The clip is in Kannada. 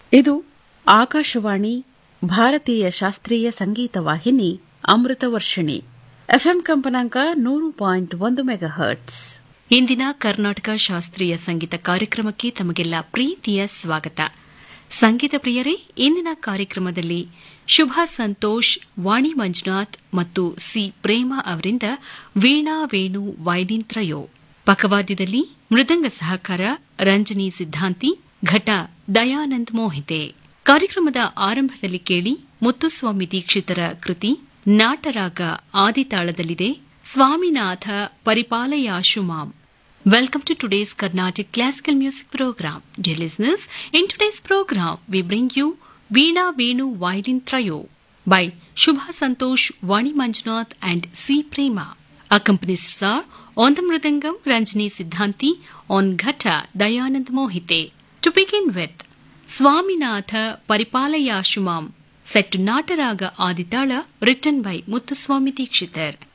ಇದು ಆಕಾಶವಾಣಿ ಭಾರತೀಯ ಶಾಸ್ತ್ರೀಯ ಸಂಗೀತ ವಾಹಿನಿ ಅಮೃತ ವರ್ಷಿಣಿ ಎಫ್ಎಂ ಕಂಪನಾಂಕ ನೂರು ಪಾಯಿಂಟ್ ಒಂದು ಮೆಗಾ ಹರ್ಟ್ಸ್ ಇಂದಿನ ಕರ್ನಾಟಕ ಶಾಸ್ತ್ರೀಯ ಸಂಗೀತ ಕಾರ್ಯಕ್ರಮಕ್ಕೆ ತಮಗೆಲ್ಲ ಪ್ರೀತಿಯ ಸ್ವಾಗತ ಸಂಗೀತ ಪ್ರಿಯರೇ ಇಂದಿನ ಕಾರ್ಯಕ್ರಮದಲ್ಲಿ ಶುಭಾ ಸಂತೋಷ್ ವಾಣಿ ಮಂಜುನಾಥ್ ಮತ್ತು ಸಿ ಪ್ರೇಮ ಅವರಿಂದ ವೀಣಾ ವೇಣು ವೈಲಿನ್ ತ್ರಯೋ ಪಕವಾದ್ಯದಲ್ಲಿ ಮೃದಂಗ ಸಹಕಾರ ರಂಜನಿ ಸಿದ್ಧಾಂತಿ ಘಟ ದಯಾನಂದ್ ಮೋಹಿತೆ ಕಾರ್ಯಕ್ರಮದ ಆರಂಭದಲ್ಲಿ ಕೇಳಿ ಮುತ್ತುಸ್ವಾಮಿ ದೀಕ್ಷಿತರ ಕೃತಿ ನಾಟರಾಗ ಆದಿತಾಳದಲ್ಲಿದೆ ಸ್ವಾಮಿನಾಥ ಪರಿಪಾಲಯಾಶು ಮಾಂ Welcome to today's Carnatic Classical Music Program. Dear listeners, in today's program, we bring you Veena Venu Violin Trio by Shubha Santosh, Vani Manjunath and C. Prema. Accompanists are on the Mridangam Ranjani Siddhanti, on Ghata Dayanand Mohite. To begin with, Swaminatha Paripalayashumam, set to Nataraga Aditala, written by Muthuswami Dikshitar.